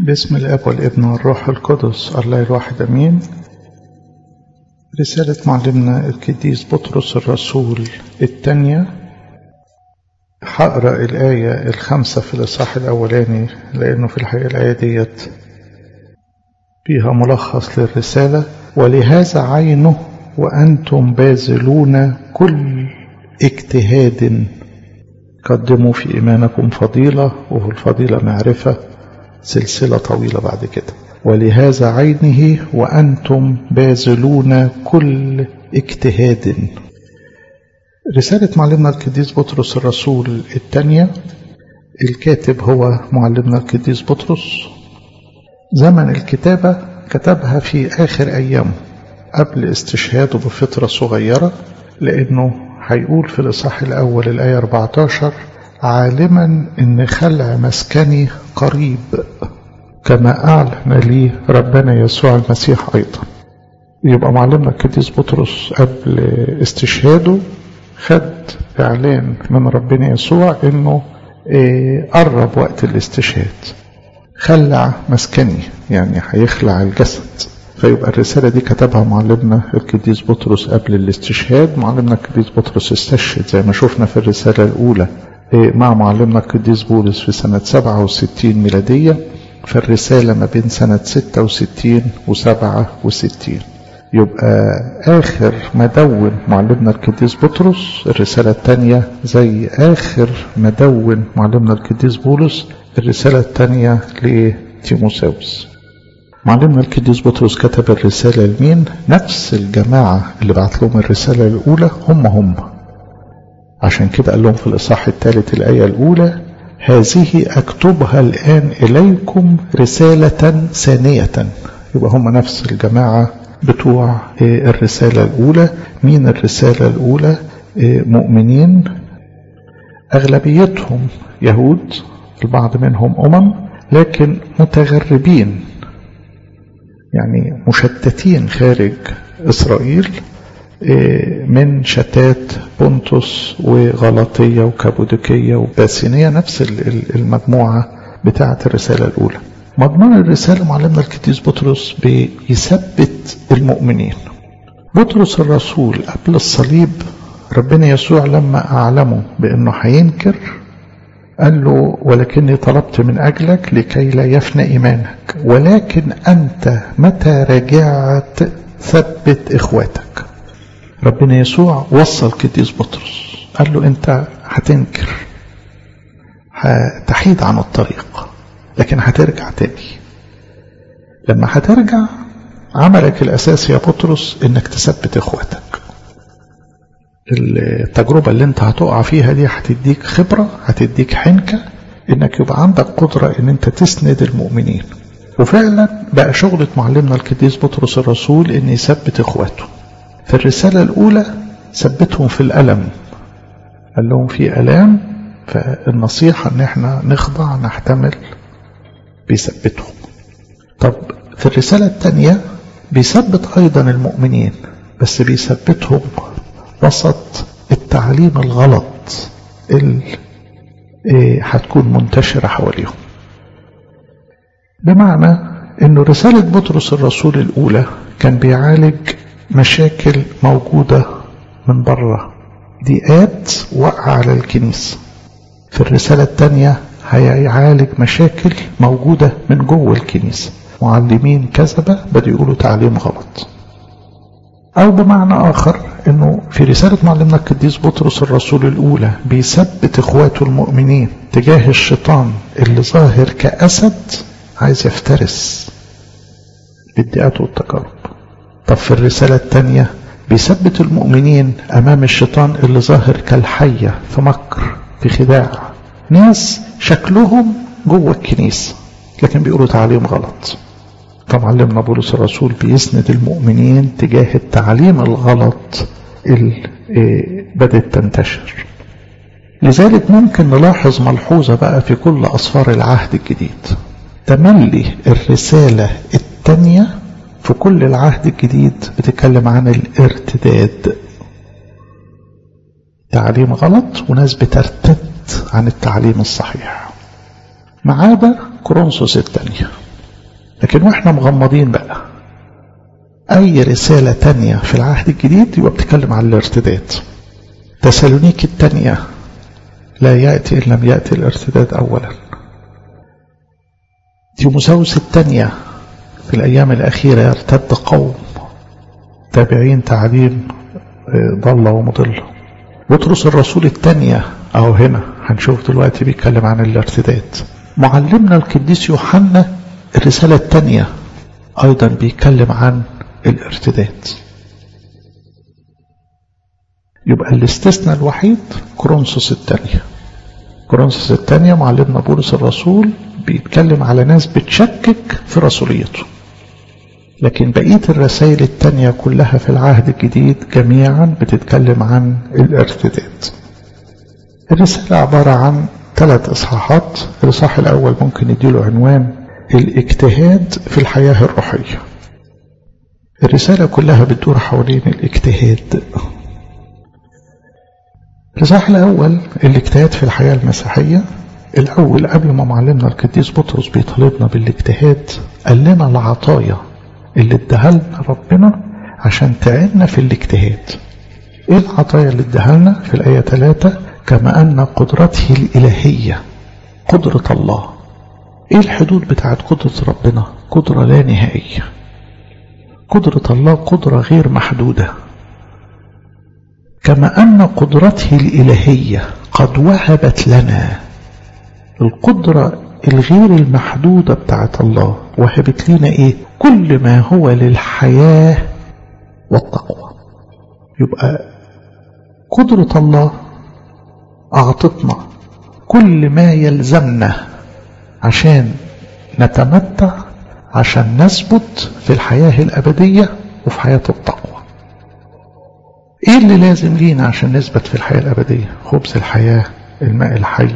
باسم الاب والابن والروح القدس الله الواحد امين رسالة معلمنا القديس بطرس الرسول الثانية هقرا الآية الخامسة في الإصحاح الأولاني لأنه في الحقيقة الآية ديت فيها ملخص للرسالة ولهذا عينه وأنتم باذلون كل اجتهاد قدموا في إيمانكم فضيلة وفي الفضيلة معرفة سلسلة طويلة بعد كده ولهذا عينه وأنتم باذلون كل اجتهاد رسالة معلمنا القديس بطرس الرسول الثانية الكاتب هو معلمنا القديس بطرس زمن الكتابة كتبها في آخر أيامه قبل استشهاده بفترة صغيرة لأنه هيقول في الإصحاح الأول الآية 14 عالما إن خلع مسكني قريب كما أعلن لي ربنا يسوع المسيح أيضا يبقى معلمنا القديس بطرس قبل استشهاده خد إعلان من ربنا يسوع إنه قرب وقت الاستشهاد خلع مسكني يعني هيخلع الجسد فيبقى الرسالة دي كتبها معلمنا القديس بطرس قبل الاستشهاد معلمنا القديس بطرس استشهد زي ما شفنا في الرسالة الأولى مع معلمنا القديس بولس في سنة 67 ميلادية فالرسالة ما بين سنة 66 و 67 يبقى آخر ما دون معلمنا القديس بطرس الرسالة الثانية زي آخر ما دون معلمنا القديس بولس الرسالة الثانية لتيموساوس معلمنا القديس بطرس كتب الرسالة لمين نفس الجماعة اللي بعت لهم الرسالة الأولى هم هم عشان كده قال لهم في الإصحاح الثالث الآية الأولى هذه أكتبها الآن إليكم رسالة ثانية يبقى هم نفس الجماعة بتوع الرسالة الأولى مين الرسالة الأولى مؤمنين أغلبيتهم يهود البعض منهم أمم لكن متغربين يعني مشتتين خارج إسرائيل من شتات بونتوس وغلطية وكابوديكية وباسينية نفس المجموعة بتاعة الرسالة الأولى مضمون الرسالة معلمنا القديس بطرس بيثبت المؤمنين بطرس الرسول قبل الصليب ربنا يسوع لما أعلمه بأنه هينكر قال له ولكني طلبت من أجلك لكي لا يفنى إيمانك ولكن أنت متى رجعت ثبت إخواتك ربنا يسوع وصل قديس بطرس قال له أنت هتنكر هتحيد عن الطريق لكن هترجع تاني لما هترجع عملك الأساسي يا بطرس إنك تثبت إخواتك التجربة اللي انت هتقع فيها دي هتديك خبرة هتديك حنكة انك يبقى عندك قدرة ان انت تسند المؤمنين وفعلا بقى شغلة معلمنا القديس بطرس الرسول ان يثبت اخواته في الرسالة الاولى ثبتهم في الالم قال لهم في الام فالنصيحة ان احنا نخضع نحتمل بيثبتهم طب في الرسالة الثانية بيثبت ايضا المؤمنين بس بيثبتهم وسط التعليم الغلط اللي هتكون منتشرة حواليهم بمعنى انه رسالة بطرس الرسول الاولى كان بيعالج مشاكل موجودة من بره ضيقات وقع على الكنيسة في الرسالة الثانية هيعالج مشاكل موجودة من جوه الكنيسة معلمين كذبة بدأوا يقولوا تعليم غلط أو بمعنى آخر أنه في رسالة معلمنا القديس بطرس الرسول الأولى بيثبت إخواته المؤمنين تجاه الشيطان اللي ظاهر كأسد عايز يفترس بالضيقات والتجارب طب في الرسالة الثانية بيثبت المؤمنين أمام الشيطان اللي ظاهر كالحية في مكر في خداع ناس شكلهم جوه الكنيسة لكن بيقولوا تعليم غلط فمعلمنا بولس الرسول بيسند المؤمنين تجاه التعليم الغلط اللي بدأت تنتشر لذلك ممكن نلاحظ ملحوظة بقى في كل أسفار العهد الجديد تملي الرسالة الثانية في كل العهد الجديد بتتكلم عن الارتداد تعليم غلط وناس بترتد عن التعليم الصحيح ما عدا كورنثوس الثانية لكن واحنا مغمضين بقى أي رسالة تانية في العهد الجديد يبقى بتتكلم عن الارتداد تسالونيك التانية لا يأتي إن لم يأتي الارتداد أولا تيموساوس التانية في الأيام الأخيرة يرتد قوم تابعين تعليم ضالة ومضلة بطرس الرسول التانية أهو هنا هنشوف دلوقتي بيتكلم عن الارتداد معلمنا القديس يوحنا الرسالة التانية أيضا بيتكلم عن الارتداد يبقى الاستثناء الوحيد كورنثوس الثانية كورنثوس الثانية معلمنا بولس الرسول بيتكلم على ناس بتشكك في رسوليته لكن بقية الرسائل التانية كلها في العهد الجديد جميعا بتتكلم عن الارتداد الرسالة عبارة عن ثلاث إصحاحات الإصحاح الأول ممكن يديله عنوان الاجتهاد في الحياة الروحية الرسالة كلها بتدور حوالين الاجتهاد الإصحاح الأول الاجتهاد في الحياة المسيحية الأول قبل ما معلمنا القديس بطرس بيطالبنا بالاجتهاد قال لنا العطايا اللي اداها لنا ربنا عشان تعيننا في الاجتهاد ايه العطايا اللي اداها لنا في الآية 3 كما أن قدرته الإلهية قدرة الله ايه الحدود بتاعت قدرة ربنا قدرة لا نهائية قدرة الله قدرة غير محدودة كما أن قدرته الإلهية قد وهبت لنا القدرة الغير المحدودة بتاعت الله وهبت لنا إيه كل ما هو للحياة والتقوى يبقى قدرة الله أعطتنا كل ما يلزمنا عشان نتمتع عشان نثبت في الحياة الأبدية وفي حياة التقوى ايه اللي لازم لينا عشان نثبت في الحياة الأبدية خبز الحياة الماء الحي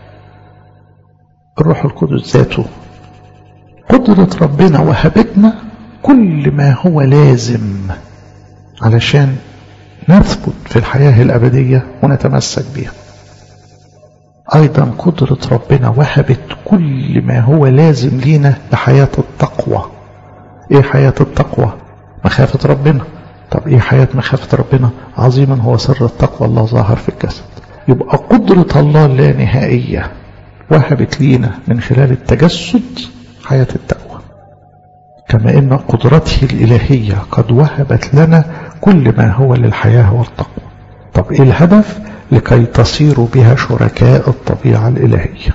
الروح القدس ذاته قدرة ربنا وهبتنا كل ما هو لازم علشان نثبت في الحياة الأبدية ونتمسك بها أيضا قدرة ربنا وهبت كل ما هو لازم لينا لحياة التقوى إيه حياة التقوى مخافة ربنا طب إيه حياة مخافة ربنا عظيما هو سر التقوى الله ظاهر في الجسد يبقى قدرة الله اللانهائية وهبت لينا من خلال التجسد حياة التقوى كما إن قدرته الإلهية قد وهبت لنا كل ما هو للحياة والتقوى طب إيه الهدف لكي تصيروا بها شركاء الطبيعة الإلهية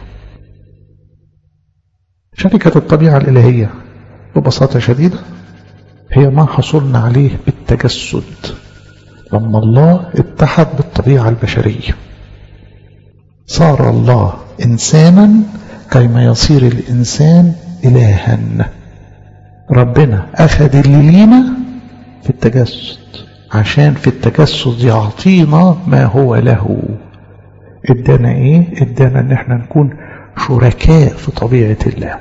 شركة الطبيعة الإلهية ببساطة شديدة هي ما حصلنا عليه بالتجسد لما الله اتحد بالطبيعة البشرية صار الله إنسانا كيما يصير الإنسان إلها ربنا أخذ اللي لينا في التجسد عشان في التجسد يعطينا ما هو له ادانا ايه ادانا ان احنا نكون شركاء في طبيعة الله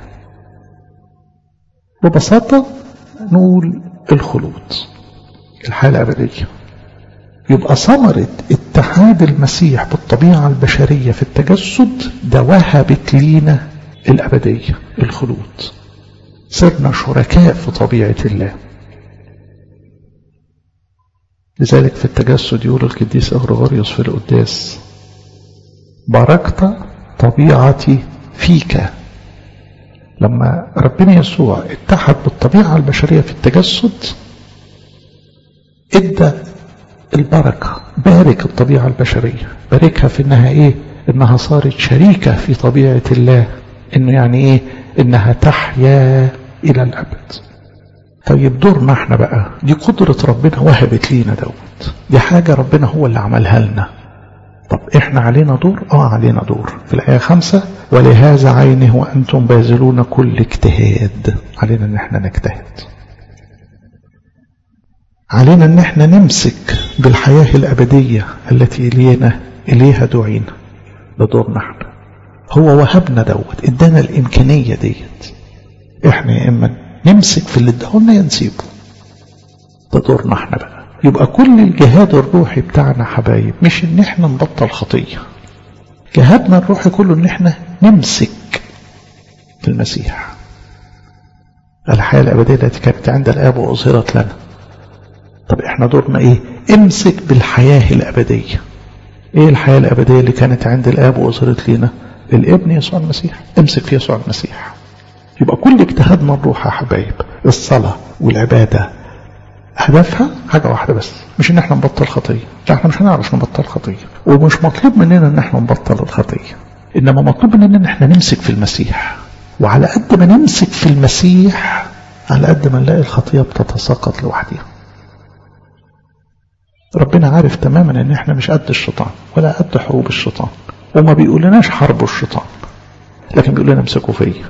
ببساطة نقول الخلود الحالة الأبدية يبقى ثمرة اتحاد المسيح بالطبيعة البشرية في التجسد ده وهبت لينا الأبدية الخلود صرنا شركاء في طبيعة الله لذلك في التجسد يقول القديس أغرغوريوس في القداس باركت طبيعتي فيك لما ربنا يسوع اتحد بالطبيعة البشرية في التجسد ادى البركة بارك الطبيعة البشرية باركها في انها ايه انها صارت شريكة في طبيعة الله انه يعني ايه انها تحيا الى الابد طيب دورنا احنا بقى دي قدرة ربنا وهبت لينا دوت دي حاجة ربنا هو اللي عملها لنا طب احنا علينا دور اه علينا دور في الآية خمسة ولهذا عينه وأنتم باذلون كل اجتهاد علينا ان احنا نجتهد علينا ان احنا نمسك بالحياة الأبدية التي إلينا إليها دعينا ده دورنا احنا هو وهبنا دوت ادانا الإمكانية ديت احنا يا إما نمسك في اللي اداهولنا يا نسيبه ده دورنا احنا بقى يبقى كل الجهاد الروحي بتاعنا حبايب مش ان احنا نبطل خطية جهادنا الروحي كله ان احنا نمسك في المسيح الحياة الأبدية التي كانت عند الآب وأظهرت لنا طب احنا دورنا ايه امسك بالحياة الأبدية ايه الحياة الأبدية اللي كانت عند الآب وأظهرت لنا الابن يسوع المسيح امسك في يسوع المسيح يبقى كل اجتهادنا نروح يا حبايب الصلاة والعبادة هدفها حاجة واحدة بس مش ان احنا نبطل خطية احنا مش هنعرف نبطل خطية ومش مطلوب مننا ان احنا نبطل الخطية انما مطلوب مننا ان احنا نمسك في المسيح وعلى قد ما نمسك في المسيح على قد ما نلاقي الخطية بتتساقط لوحدها ربنا عارف تماما ان احنا مش قد الشيطان ولا قد حروب الشيطان وما بيقولناش حربوا الشيطان لكن بيقول لنا امسكوا فيا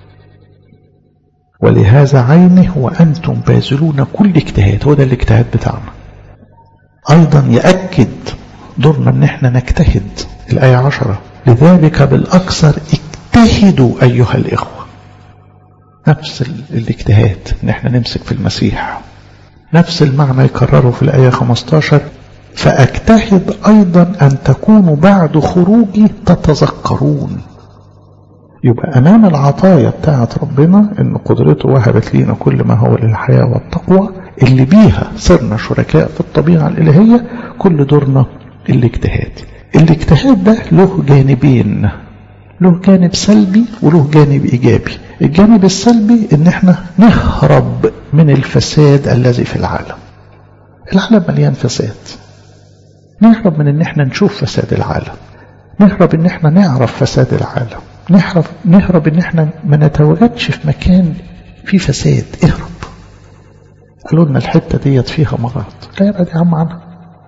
ولهذا عينه وأنتم باذلون كل اجتهاد هو ده الاجتهاد بتاعنا أيضا يأكد دورنا ان احنا نجتهد الآية عشرة لذلك بالأكثر اجتهدوا أيها الإخوة نفس الاجتهاد ان احنا نمسك في المسيح نفس المعنى يكرره في الآية 15 فأجتهد أيضا أن تكونوا بعد خروجي تتذكرون يبقى أمام العطايا بتاعت ربنا إن قدرته وهبت لينا كل ما هو للحياة والتقوى اللي بيها صرنا شركاء في الطبيعة الإلهية كل دورنا الاجتهاد الاجتهاد ده له جانبين له جانب سلبي وله جانب إيجابي الجانب السلبي إن احنا نهرب من الفساد الذي في العالم العالم مليان فساد نهرب من ان احنا نشوف فساد العالم نهرب ان احنا نعرف فساد العالم نهرب نهرب ان احنا ما نتواجدش في مكان فيه فساد اهرب قالوا لنا الحته ديت فيها مرض لا يبعد يا عم عنها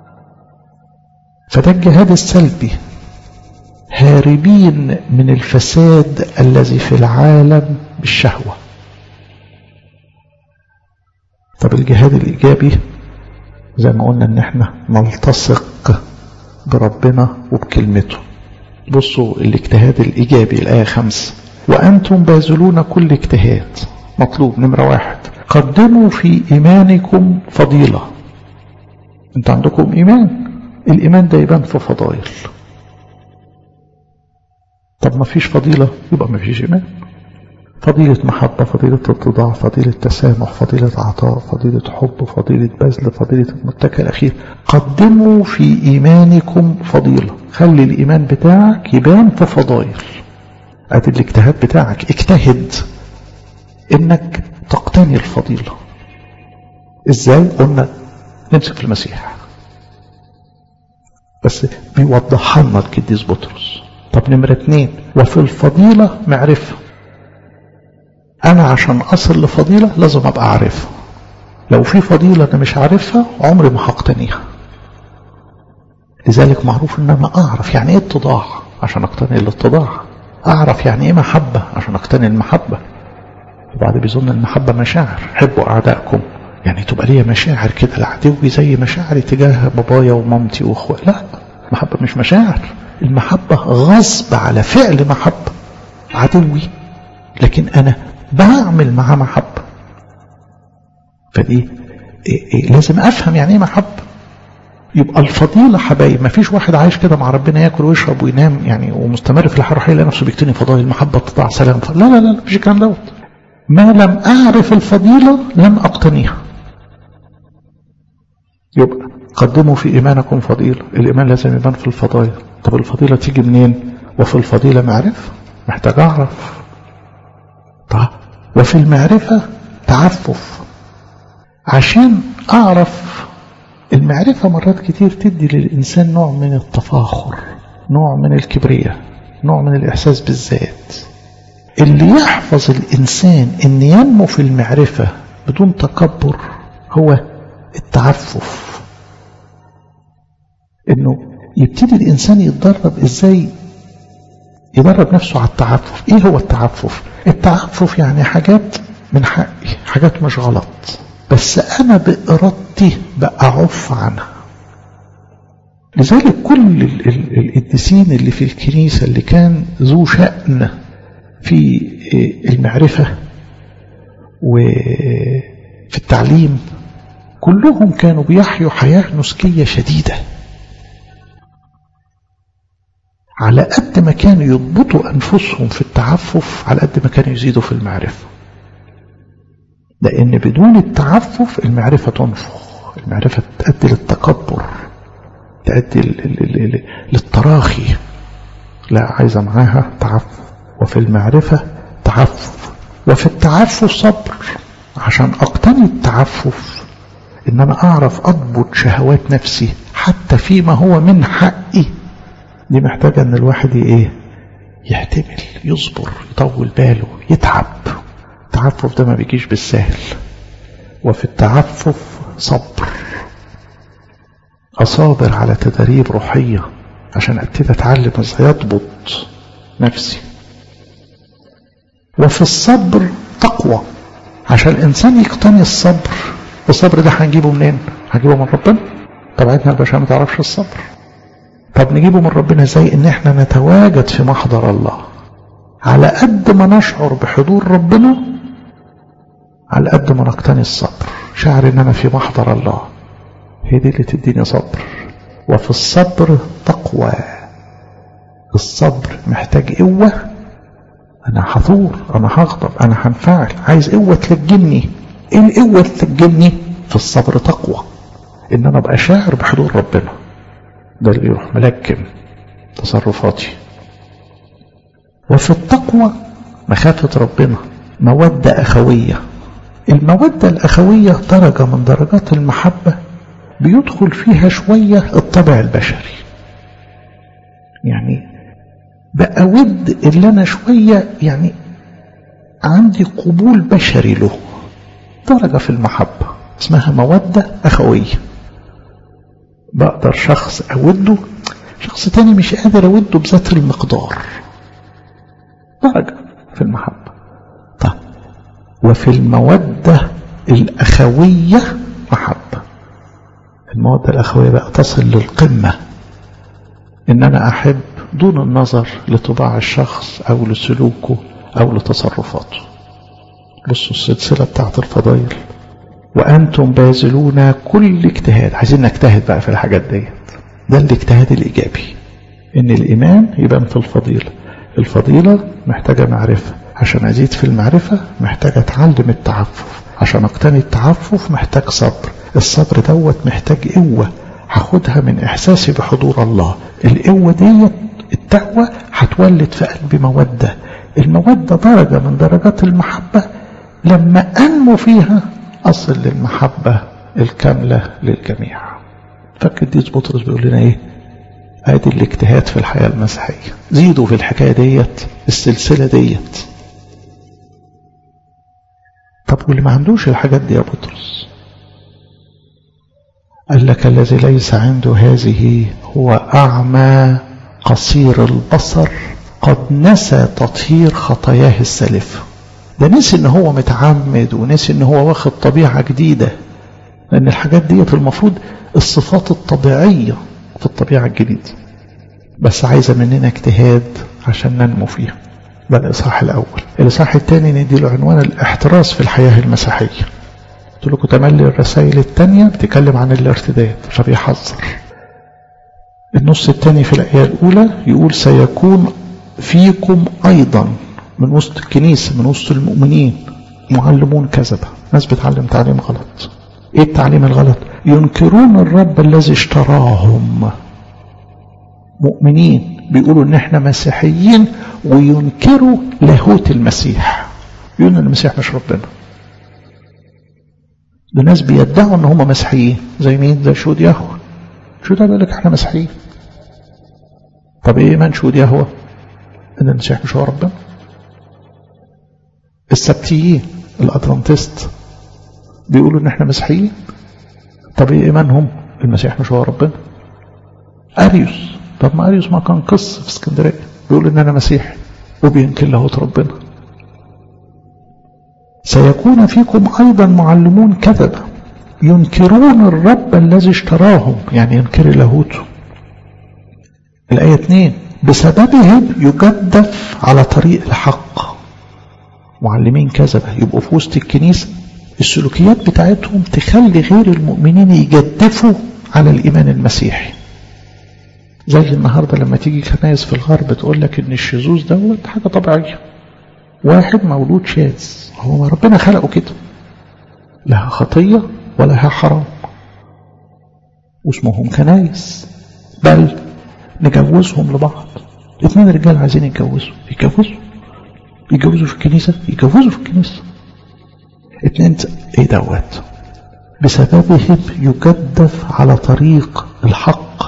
فده الجهاد السلبي هاربين من الفساد الذي في العالم بالشهوة طب الجهاد الإيجابي زي ما قلنا ان احنا نلتصق بربنا وبكلمته بصوا الاجتهاد الإيجابي الآية خمسة وأنتم باذلون كل اجتهاد مطلوب نمرة واحد قدموا في إيمانكم فضيلة انت عندكم إيمان الإيمان ده يبان في فضائل طب ما فيش فضيلة يبقى ما فيش إيمان فضيلة محبة فضيلة اتضاع فضيلة تسامح فضيلة عطاء فضيلة حب فضيلة بذل فضيلة المتكى الأخير قدموا في إيمانكم فضيلة خلي الإيمان بتاعك يبان في فضائل أدي الاجتهاد بتاعك اجتهد إنك تقتني الفضيلة إزاي قلنا نمسك في المسيح بس بيوضحها لنا القديس بطرس طب نمرة اتنين وفي الفضيلة معرفة أنا عشان أصل لفضيلة لازم أبقى عارفها لو في فضيلة أنا مش عارفها عمري ما هقتنيها لذلك معروف أن أنا أعرف يعني إيه اتضاع عشان أقتني الاتضاع أعرف يعني إيه محبة عشان أقتني المحبة وبعد بيظن المحبة مشاعر حبوا أعدائكم يعني تبقى ليا مشاعر كده لعدوي زي مشاعري تجاه بابايا ومامتي واخواتي لا محبة مش مشاعر المحبة غصب على فعل محبة عدوي لكن أنا بعمل معاه محبة فدي إيه إيه لازم أفهم يعني إيه محبة يبقى الفضيلة حبايب ما فيش واحد عايش كده مع ربنا ياكل ويشرب وينام يعني ومستمر في الحياة الروحية نفسه بيكتني فضائل محبة تطاع سلام لا لا لا لا مفيش الكلام دوت ما لم أعرف الفضيلة لن أقتنيها يبقى قدموا في إيمانكم فضيلة الإيمان لازم يبان في الفضائل طب الفضيلة تيجي منين وفي الفضيلة معرفة محتاج أعرف طب وفي المعرفة تعفف عشان أعرف المعرفة مرات كتير تدي للإنسان نوع من التفاخر نوع من الكبرياء نوع من الإحساس بالذات اللي يحفظ الإنسان أن ينمو في المعرفة بدون تكبر هو التعفف انه يبتدي الانسان يتدرب ازاي يدرب نفسه على التعفف ايه هو التعفف التعفف يعني حاجات من حقي حاجات مش غلط بس انا بارادتي بعف عنها لذلك كل القديسين اللي في الكنيسة اللي كان ذو شأن في المعرفة وفي التعليم كلهم كانوا بيحيوا حياة نسكية شديدة على قد ما كانوا يضبطوا أنفسهم في التعفف على قد ما كانوا يزيدوا في المعرفة لأن بدون التعفف المعرفة تنفخ المعرفة تؤدي للتكبر تؤدي للتراخي لا عايزة معاها تعفف وفي المعرفة تعفف وفي التعفف صبر عشان أقتني التعفف إن أنا أعرف أضبط شهوات نفسي حتى فيما هو من حقي دي محتاجة إن الواحد إيه يحتمل يصبر يطول باله يتعب التعفف ده ما بيجيش بالسهل وفي التعفف صبر أصابر على تدريب روحية عشان أبتدي أتعلم إزاي أضبط نفسي وفي الصبر تقوى عشان الإنسان يقتني الصبر الصبر ده هنجيبه منين؟ هنجيبه من ربنا طبيعتنا البشر ما تعرفش الصبر طب نجيبه من ربنا ازاي ان احنا نتواجد في محضر الله على قد ما نشعر بحضور ربنا على قد ما نقتني الصبر شعر ان انا في محضر الله هي دي اللي تديني صبر وفي الصبر تقوى الصبر محتاج قوة انا هثور انا هغضب انا هنفعل عايز قوة تلجمني ايه القوة اللي تلجمني في الصبر تقوى ان انا ابقى شاعر بحضور ربنا ده اللي يروح ملكم تصرفاتي وفي التقوى مخافة ربنا مودة أخوية المودة الأخوية درجة من درجات المحبة بيدخل فيها شوية الطبع البشري يعني بقى ود اللي أنا شوية يعني عندي قبول بشري له درجة في المحبة اسمها مودة أخوية بقدر شخص أوده شخص تاني مش قادر أوده بذات المقدار درجة في المحبة طيب وفي المودة الأخوية محبة المودة الأخوية بقى تصل للقمة إن أنا أحب دون النظر لطباع الشخص أو لسلوكه أو لتصرفاته بصوا السلسلة بتاعت الفضائل وأنتم باذلون كل اجتهاد عايزين نجتهد بقى في الحاجات ديت ده الاجتهاد الإيجابي إن الإيمان يبان في الفضيلة الفضيلة محتاجة معرفة عشان أزيد في المعرفة محتاج أتعلم التعفف عشان أقتني التعفف محتاج صبر الصبر دوت محتاج قوة هاخدها من إحساسي بحضور الله القوة ديت التقوى هتولد في قلبي مودة المودة درجة من درجات المحبة لما أنمو فيها أصل للمحبة الكاملة للجميع فالقديس بطرس بيقول لنا إيه ادي الاجتهاد في الحياة المسيحية زيدوا في الحكاية ديت السلسلة ديت طب واللي ما عندوش الحاجات دي يا بطرس قال لك الذي ليس عنده هذه هو أعمى قصير البصر قد نسى تطهير خطاياه السالفة ده نسي ان هو متعمد ونسي ان هو واخد طبيعة جديدة لان الحاجات ديت المفروض الصفات الطبيعية في الطبيعة الجديدة بس عايزة مننا اجتهاد عشان ننمو فيها ده الإصحاح الأول الإصحاح الثاني نديله عنوان الاحتراس في الحياة المسيحية قلت لكم تملي الرسائل الثانية بتتكلم عن الارتداد فبيحذر النص الثاني في الآية الأولى يقول سيكون فيكم أيضا من وسط الكنيسة من وسط المؤمنين معلمون كذبة ناس بتعلم تعليم غلط ايه التعليم الغلط ينكرون الرب الذي اشتراهم مؤمنين بيقولوا ان احنا مسيحيين وينكروا لاهوت المسيح يقولوا ان المسيح مش ربنا ده ناس بيدعوا ان هم مسيحيين زي مين زي شهود يهوه شهود يقول لك احنا مسيحيين طب ايه ايمان شهود يهوه ان المسيح مش هو ربنا السبتيين الادرانتست بيقولوا ان احنا مسيحيين طب ايه ايمانهم المسيح مش هو ربنا اريوس طب ما اريوس ما كان قس في اسكندريه بيقول ان انا مسيحي وبينكر لاهوت ربنا سيكون فيكم ايضا معلمون كذبه ينكرون الرب الذي اشتراهم يعني ينكر لاهوته الايه 2 بسببهم يجدف على طريق الحق معلمين كذبه يبقوا في وسط الكنيسه السلوكيات بتاعتهم تخلي غير المؤمنين يجدفوا على الإيمان المسيحي زي النهاردة لما تيجي كنايس في الغرب تقول لك ان الشذوذ دوت حاجة طبيعية واحد مولود شاذ هو ربنا خلقه كده لها خطية ولها حرام واسمهم كنايس بل نجوزهم لبعض اثنين رجال عايزين يتجوزوا يتجوزوا يتجوزوا في الكنيسة يتجوزوا في الكنيسة اتنين ايه دوت بسببهم يجدف على طريق الحق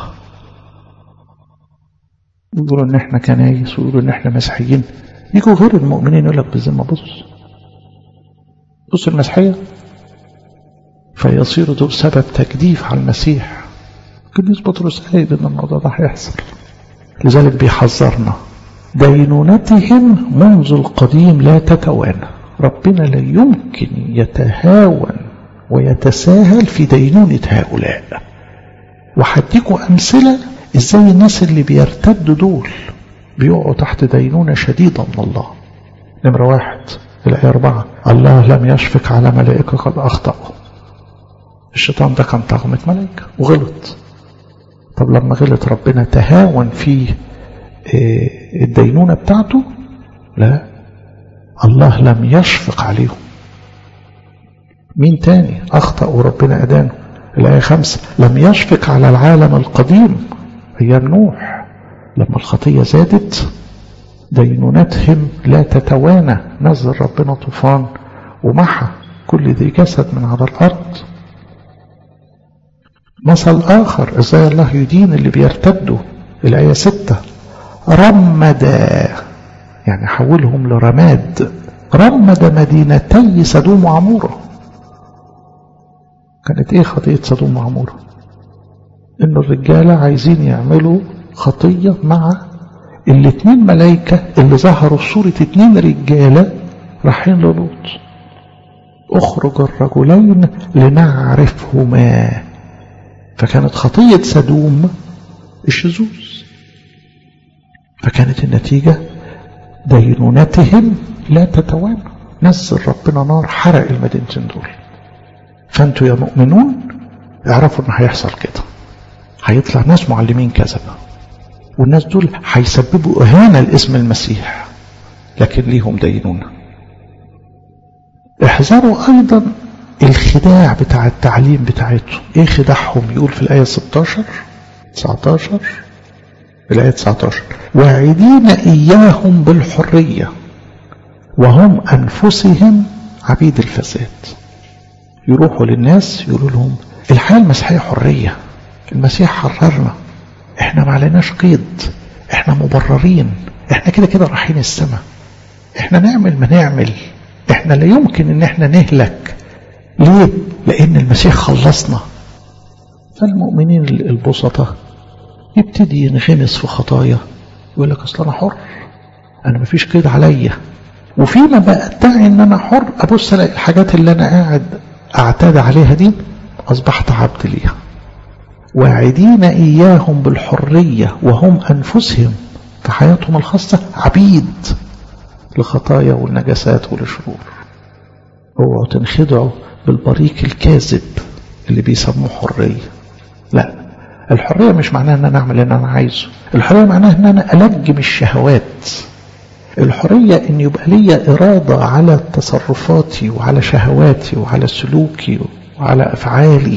يقولوا ان احنا كنايس ويقولوا ان احنا مسيحيين يجوا غير المؤمنين يقول لك بالذمة بص بص المسيحية فيصير دول سبب تجديف على المسيح قديس بطرس قايل ان الموضوع ده هيحصل لذلك بيحذرنا دينونتهم منذ القديم لا تتوانى ربنا لا يمكن يتهاون ويتساهل في دينونة هؤلاء وهديكم أمثلة إزاي الناس اللي بيرتدوا دول بيقعوا تحت دينونة شديدة من الله نمرة واحد الآية أربعة الله لم يشفق على ملائكة قد أخطأوا الشيطان ده كان طغمة ملائكة وغلط طب لما غلط ربنا تهاون في الدينونة بتاعته لا الله لم يشفق عليهم مين تاني أخطأ وربنا أدانه الآية خمسة لم يشفق على العالم القديم أيام نوح لما الخطية زادت دينونتهم لا تتوانى نزل ربنا طوفان ومحى كل ذي جسد من على الأرض مثل آخر إزاي الله يدين اللي بيرتدوا الآية ستة رمد يعني حولهم لرماد رمد مدينتي سدوم وعمورة كانت ايه خطية سدوم وعمورة ان الرجالة عايزين يعملوا خطية مع الاتنين ملايكة اللي ظهروا في صورة اتنين رجالة رايحين للوط اخرج الرجلين لنعرفهما فكانت خطية سدوم الشذوذ فكانت النتيجة دينونتهم لا تتوانى نزل ربنا نار حرق المدينتين دول فانتوا يا مؤمنون اعرفوا ان هيحصل كده هيطلع ناس معلمين كذبة والناس دول هيسببوا اهانة لاسم المسيح لكن ليهم دينونة احذروا ايضا الخداع بتاع التعليم بتاعتهم ايه خداعهم يقول في الايه 16 19 الآية 19 واعدين إياهم بالحرية وهم أنفسهم عبيد الفساد يروحوا للناس يقولوا لهم الحياة المسيحية حرية المسيح حررنا احنا ما عليناش قيد احنا مبررين احنا كده كده رايحين السماء احنا نعمل ما نعمل احنا لا يمكن ان احنا نهلك ليه لان المسيح خلصنا فالمؤمنين البسطة يبتدي ينغمس في خطايا يقول لك اصل انا حر انا مفيش قيد عليا وفيما بدعي ان انا حر ابص الاقي الحاجات اللي انا قاعد اعتاد عليها دي اصبحت عبد ليها واعدين اياهم بالحريه وهم انفسهم في حياتهم الخاصه عبيد لخطايا والنجاسات والشرور اوعوا تنخدعوا بالبريق الكاذب اللي بيسموه حريه لا الحريه مش معناها ان انا اعمل اللي انا عايزه الحريه معناها ان انا الجم الشهوات الحريه ان يبقى لي اراده على تصرفاتي وعلى شهواتي وعلى سلوكي وعلى افعالي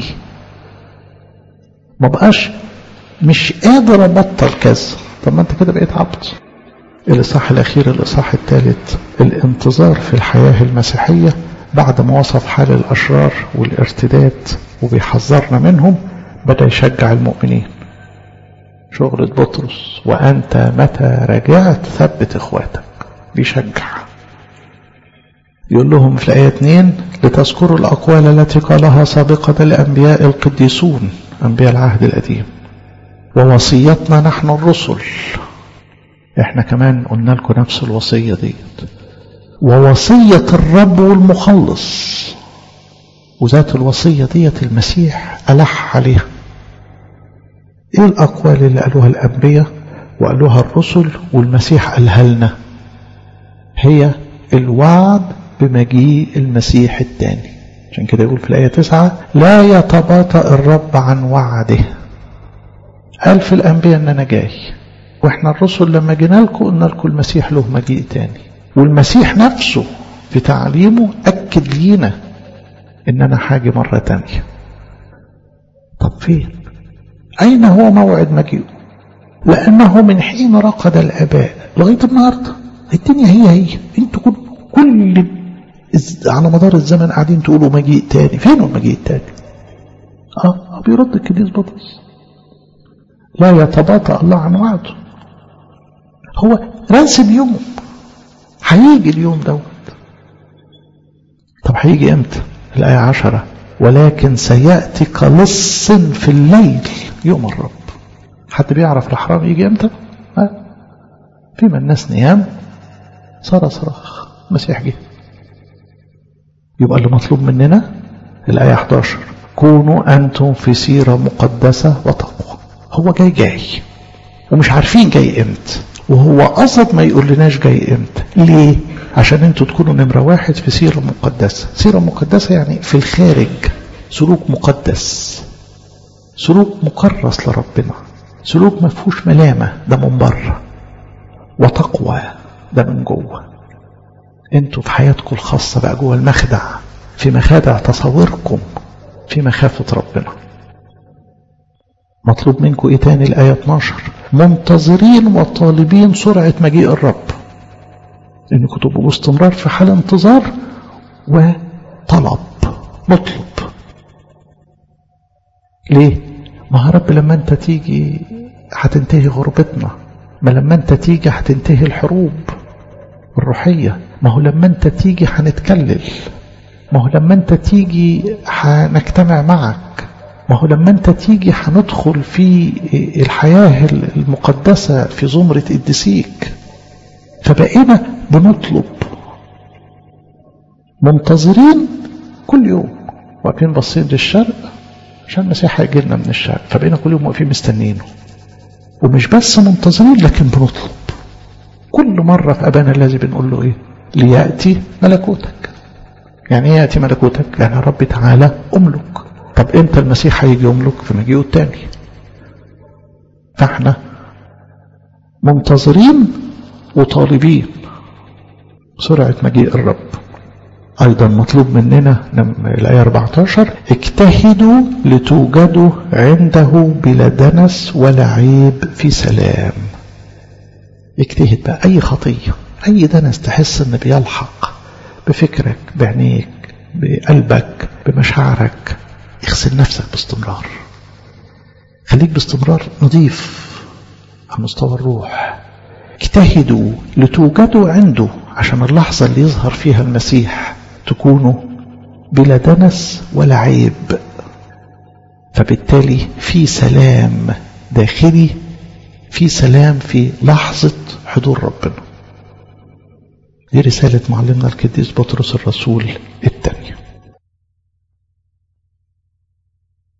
ما بقاش مش قادر ابطل كذا طب ما انت كده بقيت عبد الاصحاح الاخير الاصحاح الثالث الانتظار في الحياه المسيحيه بعد ما وصف حال الاشرار والارتداد وبيحذرنا منهم بدا يشجع المؤمنين شغلة بطرس وأنت متى رجعت ثبت إخواتك بيشجع يقول لهم في الآية 2 لتذكروا الأقوال التي قالها سابقا الأنبياء القديسون أنبياء العهد القديم ووصيتنا نحن الرسل احنا كمان قلنا لكم نفس الوصية ديت ووصية الرب والمخلص وذات الوصية ديت المسيح ألح عليها ايه الأقوال اللي قالوها الأنبياء وقالوها الرسل والمسيح قالها لنا هي الوعد بمجيء المسيح الثاني عشان كده يقول في الآية تسعة لا يتباطأ الرب عن وعده قال في الأنبياء أن أنا جاي وإحنا الرسل لما جينا لكم قلنا لكم المسيح له مجيء تاني والمسيح نفسه في تعليمه أكد لينا ان انا حاجي مرة تانية طب فين اين هو موعد مجيئه لانه من حين رقد الاباء لغاية النهاردة الدنيا هي هي انتوا كل, كل على مدار الزمن قاعدين تقولوا مجيء تاني فين المجيء التاني اه بيرد الكنيس بطرس لا يتباطأ الله عن وعده هو راسم يوم هيجي اليوم دوت طب هيجي امتى الآية عشرة ولكن سيأتي كلص في الليل يوم الرب حد بيعرف الحرام يجي امتى ها فيما الناس نيام صار صراخ المسيح جه يبقى اللي مطلوب مننا الآية 11 كونوا أنتم في سيرة مقدسة وتقوى هو جاي جاي ومش عارفين جاي امتى وهو قصد ما يقول لناش جاي امتى ليه عشان انتوا تكونوا نمرة واحد في سيرة مقدسة سيرة مقدسة يعني في الخارج سلوك مقدس سلوك مكرس لربنا سلوك ما فيهوش ملامة ده من بره وتقوى ده من جوه انتوا في حياتكم الخاصة بقى جوه المخدع في مخادع تصوركم في مخافة ربنا مطلوب منكم ايه تاني الآية 12 منتظرين وطالبين سرعة مجيء الرب انكم تبقوا باستمرار في حال انتظار وطلب مطلب ليه ما هو رب لما انت تيجي هتنتهي غربتنا ما لما انت تيجي هتنتهي الحروب الروحية ما هو لما انت تيجي هنتكلل ما هو لما انت تيجي هنجتمع معك ما هو لما انت تيجي هندخل في الحياة المقدسة في زمرة قديسيك فبقينا بنطلب منتظرين كل يوم واقفين باصين للشرق عشان المسيح هيجي لنا من الشرق فبقينا كل يوم واقفين مستنيينه ومش بس منتظرين لكن بنطلب كل مرة في أبانا الذي بنقول له إيه ليأتي ملكوتك يعني إيه يأتي ملكوتك يعني رب تعالى أملك طب إمتى المسيح هيجي يملك في مجيئه التاني فاحنا منتظرين وطالبين سرعة مجيء الرب أيضا مطلوب مننا الآية 14 اجتهدوا لتوجدوا عنده بلا دنس ولا عيب في سلام اجتهد بقى أي خطية أي دنس تحس أن بيلحق بفكرك بعينيك بقلبك بمشاعرك اغسل نفسك باستمرار خليك باستمرار نظيف على مستوى الروح اجتهدوا لتوجدوا عنده عشان اللحظة اللي يظهر فيها المسيح تكونوا بلا دنس ولا عيب فبالتالي في سلام داخلي في سلام في لحظة حضور ربنا دي رسالة معلمنا القديس بطرس الرسول